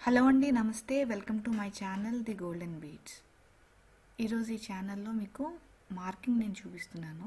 hello అండి నమస్తే welcome to my channel the golden beats ఈరోజు ఈ ఛానల్లో మీకు మార్కింగ్ నేను చూపిస్తున్నాను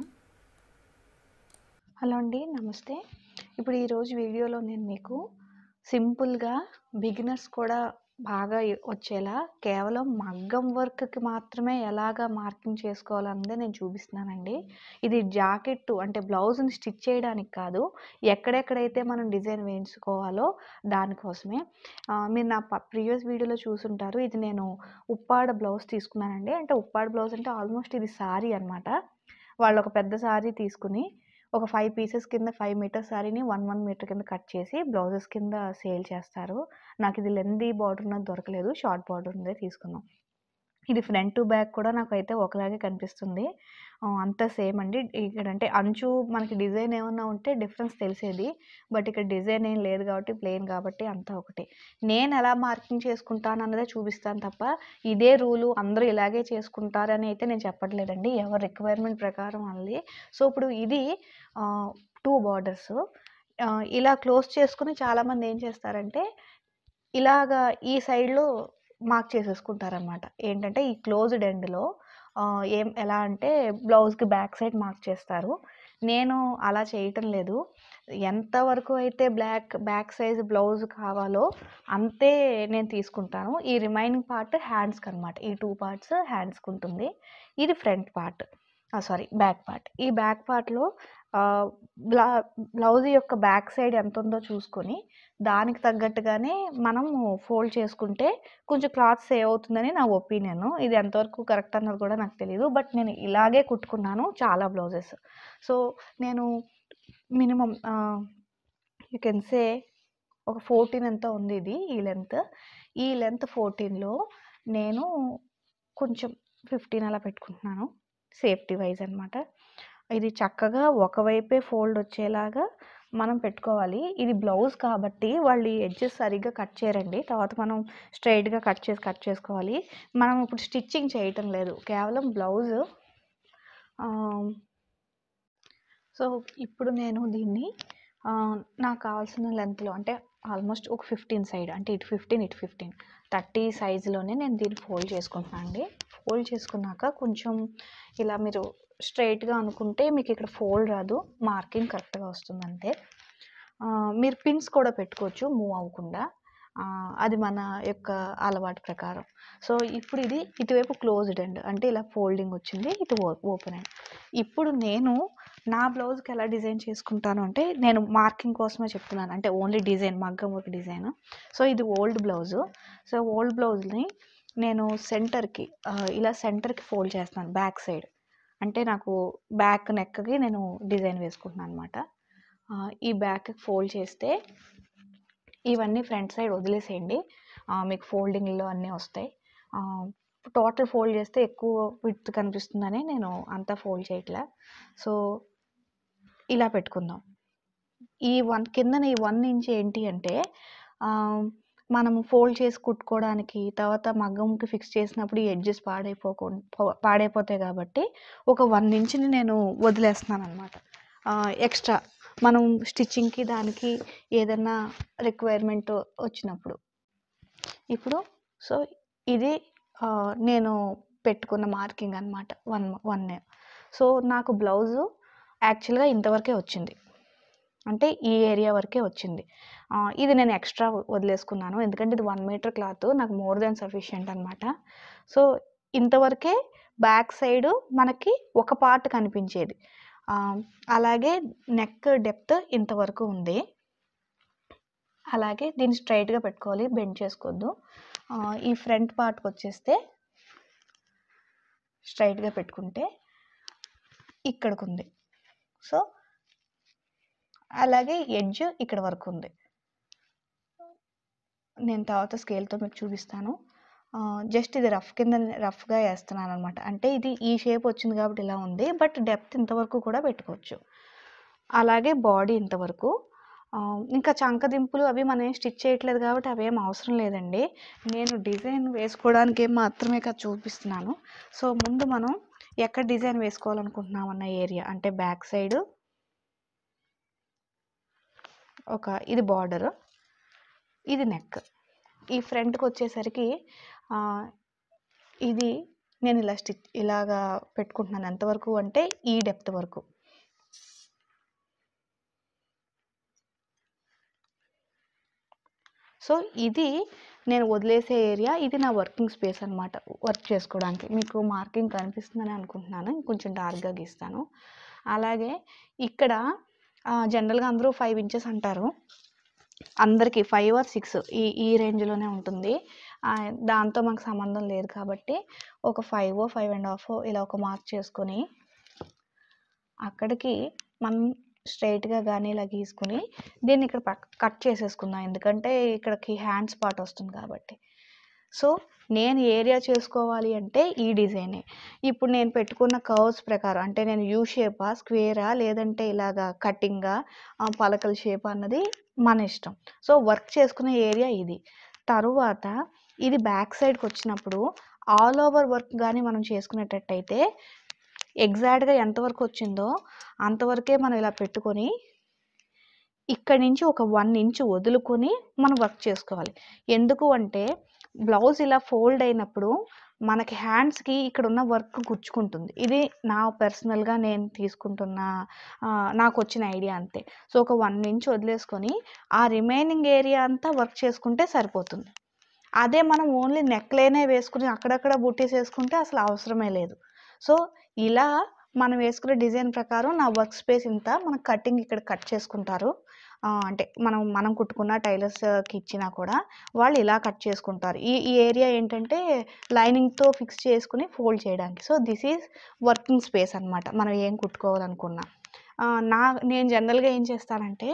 హలో అండి నమస్తే ఇప్పుడు ఈరోజు వీడియోలో నేను మీకు సింపుల్గా బిగినర్స్ కూడా బాగా వచ్చేలా కేవలం మగ్గం వర్క్కి మాత్రమే ఎలాగా మార్కింగ్ చేసుకోవాలన్నదే నేను చూపిస్తున్నానండి ఇది జాకెట్ అంటే బ్లౌజ్ని స్టిచ్ చేయడానికి కాదు ఎక్కడెక్కడైతే మనం డిజైన్ వేయించుకోవాలో దానికోసమే ఆ, మీరు నా ప్రీవియస్ వీడియోలో చూసుంటారు ఇది నేను ఉప్పాడ బ్లౌజ్ తీసుకున్నానండి అంటే ఉప్పాడ బ్లౌజ్ అంటే ఆల్మోస్ట్ ఇది సారీ అన్నమాట వాళ్ళు ఒక పెద్ద సారీ తీసుకుని ఒక ఫైవ్ పీసెస్ కింద ఫైవ్ మీటర్స్ సారీని వన్ వన్ మీటర్ కింద కట్ చేసి బ్లౌజెస్ కింద సేల్ చేస్తారు నాకు ఇది లెందీ బార్డర్ ఉన్నది దొరకలేదు షార్ట్ బార్డర్ ఉందే తీసుకున్నాం ఇది ఫ్రంట్ టు బ్యాక్ కూడా నాకైతే ఒకలాగే కనిపిస్తుంది ఆ, అంతా సేమ్ అండి ఇక్కడ అంటే అంచు మనకి డిజైన్ ఏమన్నా ఉంటే డిఫరెన్స్ తెలిసేది బట్ ఇక్కడ డిజైన్ ఏం లేదు కాబట్టి ప్లెయిన్ కాబట్టి అంతా ఒకటి నేను ఎలా మార్కింగ్ చేసుకుంటాను అన్నదే చూపిస్తాను తప్ప ఇదే రూలు అందరూ ఇలాగే చేసుకుంటారని అయితే నేను చెప్పట్లేదండి ఎవరి రిక్వైర్మెంట్ ప్రకారం అన్నది సో ఇప్పుడు ఇది టూ బార్డర్స్ ఇలా క్లోజ్ చేసుకుని చాలామంది ఏం చేస్తారంటే ఇలాగా ఈ సైడ్లో మార్క్ చేసేసుకుంటారనమాట ఏంటంటే ఈ క్లోజ్డ్ ఎండ్లో ఏం ఎలా అంటే బ్లౌజ్కి బ్యాక్ సైడ్ మార్క్ చేస్తారు నేను అలా చేయటం లేదు ఎంతవరకు అయితే బ్లాక్ బ్యాక్ సైజ్ బ్లౌజ్ కావాలో అంతే నేను తీసుకుంటాను ఈ రిమైనింగ్ పార్ట్ హ్యాండ్స్కి అనమాట ఈ టూ పార్ట్స్ హ్యాండ్స్కి ఉంటుంది ఇది front part sorry back part ఈ బ్యాక్ పార్ట్లో బ్లా బ్లౌజ్ యొక్క బ్యాక్ సైడ్ ఎంత ఉందో చూసుకొని దానికి తగ్గట్టుగానే మనము ఫోల్డ్ చేసుకుంటే కొంచెం క్లాత్ సేవ్ అవుతుందని నా ఒపీనియన్ ఇది ఎంతవరకు కరెక్ట్ అన్నది కూడా నాకు తెలియదు బట్ నేను ఇలాగే కుట్టుకున్నాను చాలా బ్లౌజెస్ సో నేను మినిమం యూ కెన్ సే ఒక ఫోర్టీన్ ఎంత ఉంది ఇది ఈ లెంత్ ఈ లెంత్ ఫోర్టీన్లో నేను కొంచెం ఫిఫ్టీన్ అలా పెట్టుకుంటున్నాను సేఫ్టీ వైజ్ అనమాట ఇది చక్కగా ఒకవైపే ఫోల్డ్ వచ్చేలాగా మనం పెట్టుకోవాలి ఇది బ్లౌజ్ కాబట్టి వాళ్ళు ఈ ఎడ్జెస్ సరిగ్గా కట్ చేయరండి తర్వాత మనం స్ట్రైట్గా కట్ చేసి కట్ చేసుకోవాలి మనం ఇప్పుడు స్టిచ్చింగ్ చేయటం లేదు కేవలం బ్లౌజ్ సో ఇప్పుడు నేను దీన్ని ఆ, నాకు కావాల్సిన లెంత్లో అంటే ఆల్మోస్ట్ ఒక ఫిఫ్టీన్ సైడ్ అంటే ఇటు ఫిఫ్టీన్ ఇటు ఫిఫ్టీన్ థర్టీ సైజులోనే నేను దీన్ని ఫోల్డ్ చేసుకుంటున్నాను అండి ఫోల్డ్ చేసుకున్నాక కొంచెం ఇలా మీరు స్ట్రైట్గా అనుకుంటే మీకు ఇక్కడ ఫోల్డ్ రాదు మార్కింగ్ కరెక్ట్గా వస్తుంది అంతే ఆ, మీరు పిన్స్ కూడా పెట్టుకోవచ్చు మూవ్ అవ్వకుండా ఆ, అది మన యొక్క అలవాటు ప్రకారం సో ఇప్పుడు ఇది ఇటువైపు క్లోజ్డ్ అండ్ అంటే ఇలా ఫోల్డింగ్ వచ్చింది ఇటు ఓపెన్ అండ్ ఇప్పుడు నేను నా బ్లౌజ్కి ఎలా డిజైన్ చేసుకుంటాను అంటే నేను మార్కింగ్ కోసమే చెప్తున్నాను అంటే ఓన్లీ డిజైన్ మగ్గం వర్క్ డిజైన్ సో ఇది ఓల్డ్ బ్లౌజు సో ఓల్డ్ బ్లౌజ్ని నేను సెంటర్కి ఇలా సెంటర్కి ఫోల్డ్ చేస్తాను బ్యాక్ సైడ్ అంటే నాకు బ్యాక్ నెక్కి నేను డిజైన్ వేసుకుంటున్నాను అనమాట ఈ బ్యాక్ ఫోల్డ్ చేస్తే ఇవన్నీ ఫ్రంట్ సైడ్ వదిలేసేయండి ఆ, మీకు ఫోల్డింగ్లో అన్నీ వస్తాయి టోటల్ ఫోల్డ్ చేస్తే ఎక్కువ విత్ కనిపిస్తుందని నేను అంతా ఫోల్డ్ చేయట్లే సో ఇలా పెట్టుకుందాం ఈ వన్ కిందన ఈ వన్ ఇంచ్ ఏంటి అంటే ఆ, మనము ఫోల్డ్ చేసి కుట్టుకోవడానికి తర్వాత మగ్గంకి ఫిక్స్ చేసినప్పుడు ఈ ఎడ్జెస్ పాడైపోకుండా పాడైపోతాయి కాబట్టి ఒక వన్ ఇంచ్ని నేను వదిలేస్తున్నాను అనమాట ఎక్స్ట్రా మనం స్టిచ్చింగ్కి దానికి ఏదైనా రిక్వైర్మెంట్ వచ్చినప్పుడు ఇప్పుడు సో ఇది ఆ, నేను పెట్టుకున్న మార్కింగ్ అనమాట వన్ వన్ సో నాకు బ్లౌజు యాక్చువల్గా ఇంతవరకే వచ్చింది అంటే ఈ ఏరియా వరకే వచ్చింది ఆ, ఇది నేను ఎక్స్ట్రా వదిలేసుకున్నాను ఎందుకంటే ఇది వన్ మీటర్ క్లాత్ నాకు మోర్ దెన్ సఫిషియంట్ అనమాట సో ఇంతవరకే బ్యాక్ సైడ్ మనకి ఒక పార్ట్ కనిపించేది ఆ, అలాగే నెక్ డెప్త్ ఇంతవరకు ఉంది అలాగే దీన్ని స్ట్రైట్గా పెట్టుకోవాలి బెండ్ చేసుకోవద్దు ఆ, ఈ ఫ్రంట్ పార్ట్కి వచ్చేస్తే స్ట్రైట్గా పెట్టుకుంటే ఇక్కడికి ఉంది సో అలాగే ఎడ్జ్ ఇక్కడ వరకు ఉంది నేను తర్వాత స్కేల్తో మీకు చూపిస్తాను జస్ట్ ఇది రఫ్ కింద రఫ్గా వేస్తున్నాను అనమాట అంటే ఇది ఈ షేప్ వచ్చింది కాబట్టి ఇలా ఉంది బట్ డెప్త్ ఇంతవరకు కూడా పెట్టుకోవచ్చు అలాగే బాడీ ఇంతవరకు ఆ, ఇంకా చంకదింపులు అవి మనం ఏం స్టిచ్ చేయట్లేదు కాబట్టి అవి ఏం అవసరం లేదండి నేను డిజైన్ వేసుకోవడానికి ఏం మాత్రమే కదా చూపిస్తున్నాను సో ముందు మనం ఎక్కడ డిజైన్ వేసుకోవాలనుకుంటున్నాం అన్న ఏరియా అంటే బ్యాక్ సైడ్ ఒక ఇది బార్డర్ ఇది నెక్ ఈ ఫ్రంట్కి వచ్చేసరికి ఆ, ఇది నేను ఇలా స్టిచ్ ఇలాగా పెట్టుకుంటున్నాను ఎంతవరకు అంటే ఈ డెప్త్ వరకు సో ఇది నేను వదిలేసే ఏరియా ఇది నా వర్కింగ్ స్పేస్ అనమాట వర్క్ చేసుకోవడానికి మీకు మార్కింగ్ కనిపిస్తుందని అనుకుంటున్నాను కొంచెం డార్క్గా గీస్తాను అలాగే ఇక్కడ జనరల్గా అందరూ ఫైవ్ ఇంచెస్ అంటారు అందరికీ ఫైవ్ ఆర్ సిక్స్ ఈ ఈ రేంజ్లోనే ఉంటుంది ఆ, దాంతో మాకు సంబంధం లేదు కాబట్టి ఒక ఫైవ్ ఫైవ్ అండ్ హాఫ్ ఇలా ఒక మార్క్ చేసుకొని అక్కడికి మనం స్ట్రైట్గా కానీ ఇలా గీసుకుని దీన్ని ఇక్కడ పక్ కట్ చేసేసుకుందాం ఎందుకంటే ఇక్కడికి హ్యాండ్స్ పార్ట్ వస్తుంది కాబట్టి సో నేను ఏరియా చేసుకోవాలి అంటే ఈ డిజైనే ఇప్పుడు నేను పెట్టుకున్న కర్వ్స్ ప్రకారం అంటే నేను యూ షేపా స్క్వేరా లేదంటే ఇలాగా కటింగా పలకల షేప్ అన్నది మన ఇష్టం సో వర్క్ చేసుకునే ఏరియా ఇది తరువాత ఇది బ్యాక్ సైడ్కి వచ్చినప్పుడు ఆల్ ఓవర్ వర్క్ కానీ మనం చేసుకునేటట్టయితే ఎగ్జాక్ట్గా ఎంతవరకు వచ్చిందో అంతవరకే మనం ఇలా పెట్టుకొని ఇక్కడి నుంచి ఒక వన్ ఇంచ్ వదులుకొని మనం వర్క్ చేసుకోవాలి ఎందుకు అంటే బ్లౌజ్ ఇలా ఫోల్డ్ అయినప్పుడు మనకి హ్యాండ్స్కి ఇక్కడ ఉన్న వర్క్ గుచ్చుకుంటుంది ఇది నా పర్సనల్గా నేను తీసుకుంటున్న ఆ, నాకు వచ్చిన ఐడియా అంతే సో ఒక వన్ ఇంచ్ వదిలేసుకొని ఆ రిమైనింగ్ ఏరియా అంతా వర్క్ చేసుకుంటే సరిపోతుంది అదే మనం ఓన్లీ నెక్లైనే వేసుకుని అక్కడక్కడ బుట్టీస్ వేసుకుంటే అసలు అవసరమే లేదు సో ఇలా మనం వేసుకునే డిజైన్ ప్రకారం నా వర్క్ స్పేస్ ఇంత మన కటింగ్ ఇక్కడ కట్ చేసుకుంటారు ఆ, అంటే మనం మనం కుట్టుకున్న టైలర్స్కి ఇచ్చినా కూడా వాళ్ళు ఇలా కట్ చేసుకుంటారు ఈ ఈ ఏరియా ఏంటంటే లైనింగ్తో ఫిక్స్ చేసుకుని ఫోల్డ్ చేయడానికి so this is working space అన్నమాట మనం ఏం కుట్టుకోవాలనుకున్నా ఆ, నా నేను జనరల్గా ఏం చేస్తానంటే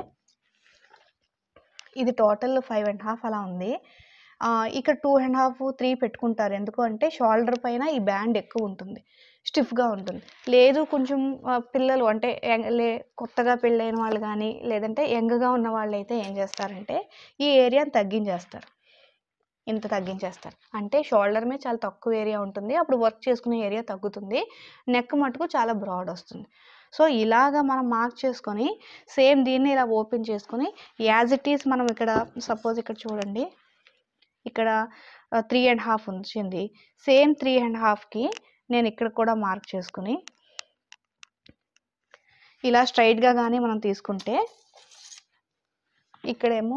ఇది టోటల్ ఫైవ్ అండ్ హాఫ్ అలా ఉంది ఆ, ఇక్కడ టూ అండ్ హాఫ్ త్రీ పెట్టుకుంటారు ఎందుకు అంటే షోల్డర్ పైన ఈ బ్యాండ్ ఎక్కువ ఉంటుంది స్టిఫ్గా ఉంటుంది లేదు కొంచెం ఆ, పిల్లలు అంటే యంగ్- లే కొత్తగా పెళ్ళైన వాళ్ళు కానీ లేదంటే యంగ్గా ఉన్న వాళ్ళు అయితే ఏం చేస్తారంటే ఈ ఏరియాని తగ్గించేస్తారు ఇంత తగ్గించేస్తారు అంటే షోల్డర్ మీద చాలా తక్కువ ఏరియా ఉంటుంది అప్పుడు వర్క్ చేసుకునే ఏరియా తగ్గుతుంది నెక్ మటుకు చాలా బ్రాడ్ వస్తుంది సో ఇలాగా మనం మార్క్ చేసుకొని సేమ్ దీన్ని ఇలా ఓపెన్ చేసుకొని యాజ్ ఇట్ ఈస్ మనం ఇక్కడ సపోజ్ ఇక్కడ చూడండి ఇక్కడ త్రీ అండ్ హాఫ్ ఉంచింది సేమ్ త్రీ అండ్ హాఫ్కి నేను ఇక్కడ కూడా మార్క్ చేసుకుని ఇలా స్ట్రైట్గా కానీ మనం తీసుకుంటే ఇక్కడేమో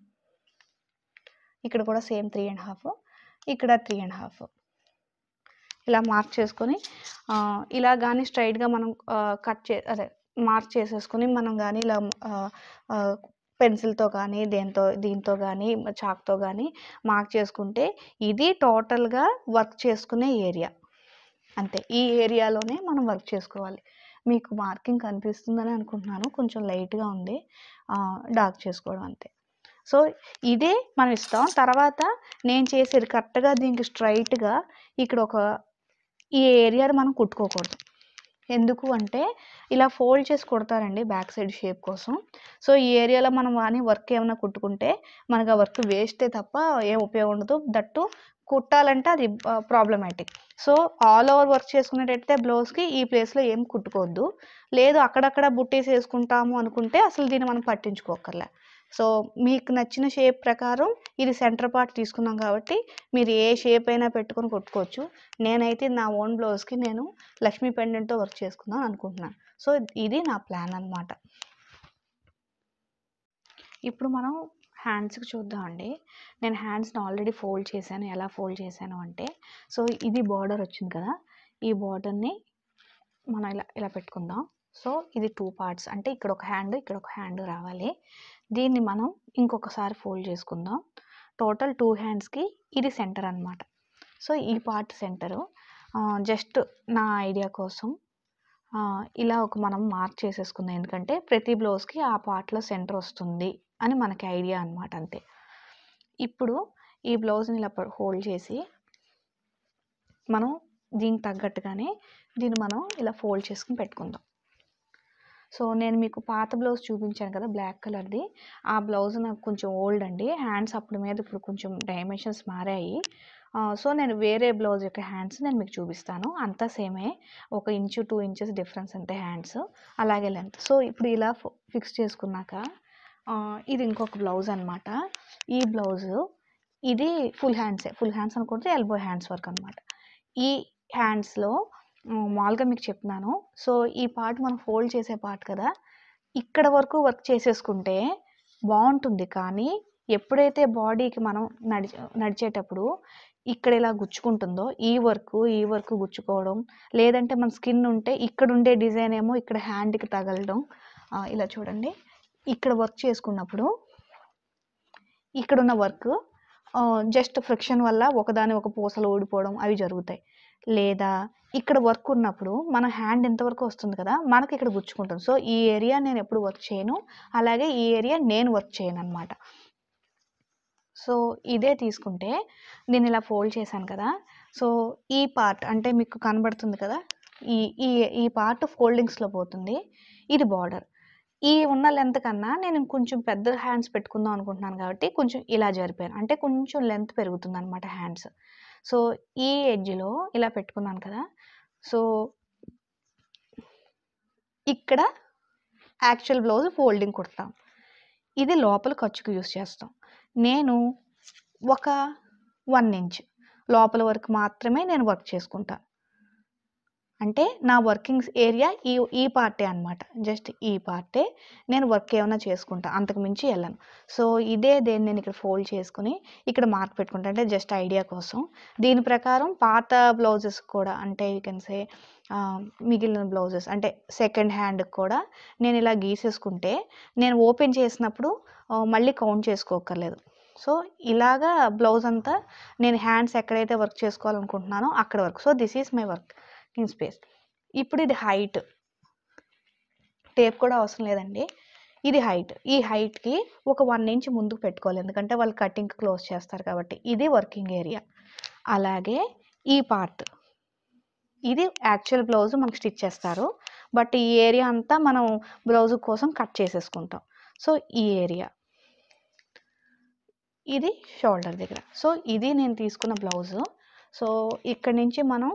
ఇక్కడ కూడా సేమ్ త్రీ అండ్ హాఫ్ ఇక్కడ త్రీ అండ్ హాఫ్ ఇలా మార్క్ చేసుకొని ఆ, ఇలా కానీ స్ట్రైట్గా మనం కట్ చే అదే మార్క్ చేసేసుకొని మనం కానీ ఇలా పెన్సిల్తో కానీ దేంతో దీంతో కానీ చాక్తో కానీ మార్క్ చేసుకుంటే ఇది టోటల్గా వర్క్ చేసుకునే ఏరియా అంతే ఈ ఏరియాలోనే మనం వర్క్ చేసుకోవాలి మీకు మార్కింగ్ కనిపిస్తుందని అనుకుంటున్నాను కొంచెం లైట్గా ఉంది డార్క్ చేసుకోవడం అంతే సో ఇదే మనం ఇస్తాం తర్వాత నేను చేసేది కరెక్ట్గా దీనికి స్ట్రైట్గా ఇక్కడ ఒక ఈ ఏరియాని మనం కుట్టుకోకూడదు ఎందుకు అంటే ఇలా ఫోల్డ్ చేసి కుడతారండి బ్యాక్ సైడ్ షేప్ కోసం సో ఈ ఏరియాలో మనం కానీ వర్క్ ఏమైనా కుట్టుకుంటే మనకు ఆ వర్క్ వేస్టే తప్ప ఏం ఉపయోగం ఉండదు దట్టు కుట్టాలంటే అది problematic so all over work చేసుకునేటైతే బ్లౌజ్కి ఈ ప్లేస్లో ఏం కుట్టుకోవద్దు లేదు అక్కడక్కడ బుట్టేసి వేసుకుంటాము అనుకుంటే అసలు దీన్ని మనం పట్టించుకోకర్లే సో మీకు నచ్చిన షేప్ ప్రకారం ఇది సెంటర్ పార్ట్ తీసుకున్నాం కాబట్టి మీరు ఏ షేప్ అయినా పెట్టుకొని కొట్టుకోవచ్చు నేనైతే నా ఓన్ బ్లౌజ్కి నేను లక్ష్మీ పెండెంట్తో వర్క్ చేసుకుందాం అనుకుంటున్నాను సో ఇది నా ప్లాన్ అన్నమాట ఇప్పుడు మనం హ్యాండ్స్కి చూద్దామండి నేను హ్యాండ్స్ని ఆల్రెడీ ఫోల్డ్ చేశాను ఎలా ఫోల్డ్ చేశాను అంటే సో ఇది బార్డర్ వచ్చింది కదా ఈ బార్డర్ని మనం ఇలా ఇలా పెట్టుకుందాం సో ఇది టూ పార్ట్స్ అంటే ఇక్కడ ఒక హ్యాండ్ ఇక్కడ ఒక హ్యాండ్ రావాలి దీన్ని మనం ఇంకొకసారి ఫోల్డ్ చేసుకుందాం టోటల్ టూ హ్యాండ్స్కి ఇది సెంటర్ అన్నమాట సో ఈ పార్ట్ సెంటరు జస్ట్ నా ఐడియా కోసం ఆ, ఇలా ఒక మనం మార్క్ చేసేసుకుందాం ఎందుకంటే ప్రతి బ్లౌజ్కి ఆ పార్ట్లో సెంటర్ వస్తుంది అని మనకి ఐడియా అనమాట అంతే ఇప్పుడు ఈ బ్లౌజ్ని ఇలా హోల్డ్ చేసి మనం దీనికి తగ్గట్టుగానే దీన్ని మనం ఇలా ఫోల్డ్ చేసుకుని పెట్టుకుందాం సో నేను మీకు పాత బ్లౌజ్ చూపించాను కదా బ్లాక్ కలర్ది ఆ బ్లౌజ్ నాకు కొంచెం ఓల్డ్ అండి హ్యాండ్స్ అప్పుడు మీద ఇప్పుడు కొంచెం డైమెన్షన్స్ మారాయి ఆ, సో నేను వేరే బ్లౌజ్ యొక్క హ్యాండ్స్ నేను మీకు చూపిస్తాను అంతా సేమే ఒక ఇంచు టూ ఇంచెస్ డిఫరెన్స్ అంతే హ్యాండ్స్ అలాగే లెంత్ సో ఇప్పుడు ఇలా ఫిక్స్ చేసుకున్నాక ఆ, ఇది ఇంకొక బ్లౌజ్ అనమాట ఈ బ్లౌజు ఇది ఫుల్ హ్యాండ్సే ఫుల్ హ్యాండ్స్ అనుకుంటే ఎల్బో హ్యాండ్స్ వర్క్ అనమాట ఈ హ్యాండ్స్లో మామూలుగా మీకు చెప్తున్నాను సో ఈ పార్ట్ మనం ఫోల్డ్ చేసే పార్ట్ కదా ఇక్కడ వరకు వర్క్ చేసేసుకుంటే బాగుంటుంది కానీ ఎప్పుడైతే బాడీకి మనం నడిచే నడిచేటప్పుడు ఇక్కడ ఇలా గుచ్చుకుంటుందో ఈ వర్క్ ఈ వర్క్ గుచ్చుకోవడం లేదంటే మన స్కిన్ ఉంటే ఇక్కడ ఉండే డిజైన్ ఏమో ఇక్కడ హ్యాండ్కి తగలడం ఆ, ఇలా చూడండి ఇక్కడ వర్క్ చేసుకున్నప్పుడు ఇక్కడ ఉన్న వర్క్ జస్ట్ ఫ్రిక్షన్ వల్ల ఒకదాని ఒక పూసలు ఊడిపోవడం అవి జరుగుతాయి లేదా ఇక్కడ వర్క్ ఉన్నప్పుడు మన హ్యాండ్ ఎంతవరకు వస్తుంది కదా మనకి ఇక్కడ గుచ్చుకుంటుంది సో ఈ ఏరియా నేను ఎప్పుడు వర్క్ చేయను అలాగే ఈ ఏరియా నేను వర్క్ చేయను అనమాట సో ఇదే తీసుకుంటే నేను ఇలా ఫోల్డ్ చేశాను కదా సో ఈ పార్ట్ అంటే మీకు కనబడుతుంది కదా ఈ ఈ ఈ పార్ట్ ఫోల్డింగ్స్లో పోతుంది ఇది బార్డర్ ఈ ఉన్న లెంత్ కన్నా నేను ఇంకొంచెం పెద్ద హ్యాండ్స్ పెట్టుకుందాం అనుకుంటున్నాను కాబట్టి కొంచెం ఇలా జరిపాను అంటే కొంచెం లెంత్ పెరుగుతుంది అనమాట హ్యాండ్స్ సో ఈ ఎడ్జ్లో ఇలా పెట్టుకున్నాను కదా సో ఇక్కడ యాక్చువల్ బ్లౌజ్ ఫోల్డింగ్ కుడతాం ఇది లోపల ఖర్చుకు యూస్ చేస్తాం నేను ఒక వన్ ఇంచ్ లోపల వరకు మాత్రమే నేను వర్క్ చేసుకుంటా అంటే నా వర్కింగ్ ఏరియా ఈ ఈ పార్టే అనమాట జస్ట్ ఈ పార్టే నేను వర్క్ ఏమైనా చేసుకుంటా అంతకు మించి వెళ్ళను సో ఇదే దేన్ని నేను ఇక్కడ ఫోల్డ్ చేసుకుని ఇక్కడ మార్క్ పెట్టుకుంటా అంటే జస్ట్ ఐడియా కోసం దీని ప్రకారం పాత బ్లౌజెస్ కూడా అంటే యూ కెన్ సే మిగిలిన బ్లౌజెస్ అంటే సెకండ్ హ్యాండ్కి కూడా నేను ఇలా గీసేసుకుంటే నేను ఓపెన్ చేసినప్పుడు ఆ, మళ్ళీ కౌంట్ చేసుకోకర్లేదు సో ఇలాగా బ్లౌజ్ అంతా నేను హ్యాండ్స్ ఎక్కడైతే వర్క్ చేసుకోవాలనుకుంటున్నానో అక్కడ work so this is my work in space ఇప్పుడు ఇది హైట్ టేప్ కూడా అవసరం లేదండి ఇది హైట్ ఈ హైట్కి ఒక వన్ ఇంచ్ ముందుకు పెట్టుకోవాలి ఎందుకంటే వాళ్ళు కటింగ్ క్లోజ్ చేస్తారు కాబట్టి ఇది వర్కింగ్ ఏరియా అలాగే ఈ పార్ట్ ఇది యాక్చువల్ బ్లౌజ్ మనకు స్టిచ్ చేస్తారు బట్ ఈ ఏరియా అంతా మనం బ్లౌజ్ కోసం కట్ చేసేసుకుంటాం సో ఈ ఏరియా ఇది షోల్డర్ దగ్గర సో ఇది నేను తీసుకున్న బ్లౌజు సో ఇక్కడి నుంచి మనం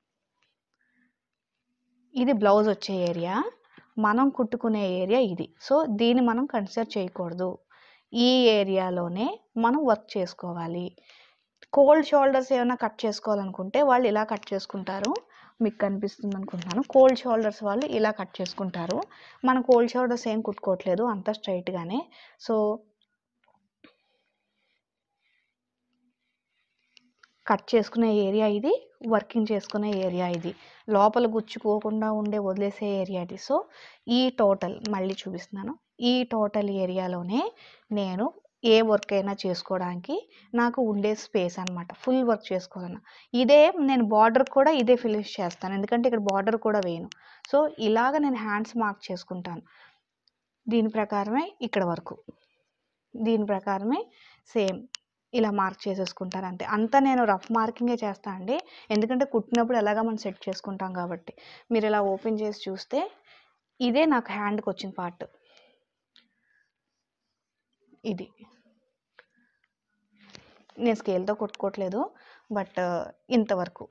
ఇది బ్లౌజ్ వచ్చే ఏరియా మనం కుట్టుకునే ఏరియా ఇది సో దీన్ని మనం కన్సిడర్ చేయకూడదు ఈ ఏరియాలోనే మనం వర్క్ చేసుకోవాలి కోల్డ్ షోల్డర్స్ ఏమైనా కట్ చేసుకోవాలనుకుంటే వాళ్ళు ఇలా కట్ చేసుకుంటారు మీకు కనిపిస్తుంది అనుకుంటున్నాను కోల్డ్ షోల్డర్స్ వాళ్ళు ఇలా కట్ చేసుకుంటారు మన కోల్డ్ షోల్డర్స్ ఏం కుట్టుకోవట్లేదు అంతా స్ట్రైట్గానే సో కట్ చేసుకునే ఏరియా ఇది వర్కింగ్ చేసుకునే ఏరియా ఇది లోపల గుచ్చుకోకుండా ఉండే వదిలేసే ఏరియా ఇది సో ఈ టోటల్ మళ్ళీ చూపిస్తున్నాను ఈ టోటల్ ఏరియాలోనే నేను ఏ వర్క్ అయినా చేసుకోవడానికి నాకు ఉండే స్పేస్ అనమాట ఫుల్ వర్క్ చేసుకోవాలన్నా ఇదే నేను బార్డర్ కూడా ఇదే ఫినిష్ చేస్తాను ఎందుకంటే ఇక్కడ బార్డర్ కూడా వేయను సో ఇలాగ నేను హ్యాండ్స్ మార్క్ చేసుకుంటాను దీని ప్రకారమే ఇక్కడ వరకు దీని ప్రకారమే సేమ్ ఇలా మార్క్ చేసేసుకుంటాను అంతే అంతా నేను రఫ్ మార్కింగే చేస్తాను అండి ఎందుకంటే కుట్టినప్పుడు ఎలాగా మనం సెట్ చేసుకుంటాం కాబట్టి మీరు ఇలా ఓపెన్ చేసి చూస్తే ఇదే నాకు హ్యాండ్కి వచ్చిన పార్ట్ ఇది నేను స్కేల్తో కొట్టుకోవట్లేదు బట్ ఇంతవరకు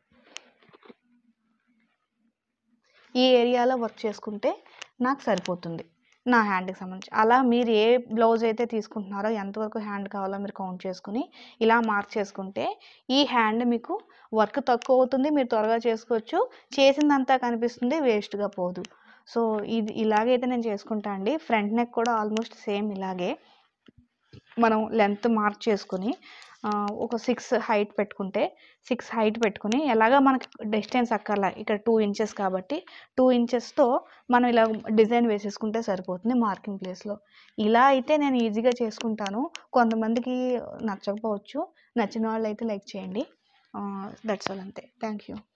ఈ ఏరియాలో వర్క్ చేసుకుంటే నాకు సరిపోతుంది నా హ్యాండ్కి సంబంధించి అలా మీరు ఏ బ్లౌజ్ అయితే తీసుకుంటున్నారో ఎంతవరకు హ్యాండ్ కావాలో మీరు కౌంట్ చేసుకుని ఇలా మార్క్ చేసుకుంటే ఈ హ్యాండ్ మీకు వర్క్ తక్కువ అవుతుంది మీరు త్వరగా చేసుకోవచ్చు చేసిందంతా కనిపిస్తుంది వేస్ట్గా పోదు సో ఇది ఇలాగైతే నేను చేసుకుంటా అండి ఫ్రంట్ నెక్ కూడా ఆల్మోస్ట్ సేమ్ ఇలాగే మనం లెంత్ మార్క్ చేసుకుని ఆ, ఒక సిక్స్ హైట్ పెట్టుకుంటే సిక్స్ హైట్ పెట్టుకుని ఎలాగా మనకి డిస్టెన్స్ అక్కర్లా ఇక్కడ టూ ఇంచెస్ కాబట్టి టూ ఇంచెస్తో మనం ఇలా డిజైన్ వేసేసుకుంటే సరిపోతుంది మార్కింగ్ ప్లేస్లో ఇలా అయితే నేను ఈజీగా చేసుకుంటాను కొంతమందికి నచ్చకపోవచ్చు నచ్చిన వాళ్ళు అయితే లైక్ చేయండి దట్స్ ఆల్ అంతే థ్యాంక్ యూ